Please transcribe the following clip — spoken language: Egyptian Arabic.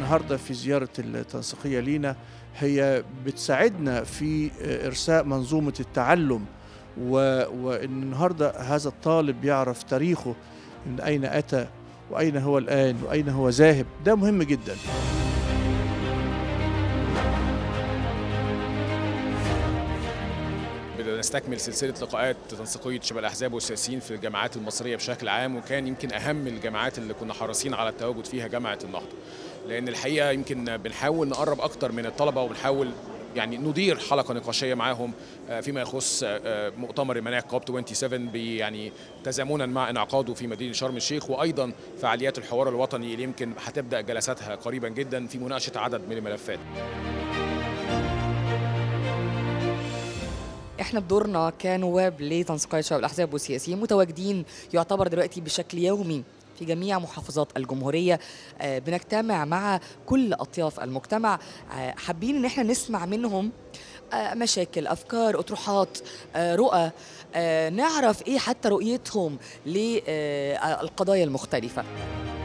النهارده في زياره التنسيقيه لينا هي بتساعدنا في ارساء منظومه التعلم و- وان النهارده هذا الطالب يعرف تاريخه من اين اتى واين هو الان واين هو ذاهب ده مهم جدا بدنا نستكمل سلسله لقاءات تنسيقيه شباب الاحزاب والسياسيين في الجامعات المصريه بشكل عام وكان يمكن اهم الجامعات اللي كنا حريصين على التواجد فيها جامعه النهضه لان الحقيقه يمكن بنحاول نقرب اكتر من الطلبه وبنحاول يعني ندير حلقه نقاشيه معاهم آه، فيما يخص آه، مؤتمر المناخ كوب 27 بي- يعني تزامنا مع انعقاده في مدينه شرم الشيخ وايضا فعاليات الحوار الوطني اللي يمكن هتبدا جلساتها قريبا جدا في مناقشه عدد من الملفات احنا بدورنا كنواب لتنسيقية شباب الاحزاب والسياسيين متواجدين يعتبر دلوقتي بشكل يومي في جميع محافظات الجمهورية آه، بنجتمع مع كل أطياف المجتمع آه، حابين إن احنا نسمع منهم آه، مشاكل أفكار أطروحات آه، رؤى آه، نعرف إيه حتى رؤيتهم للقضايا المختلفة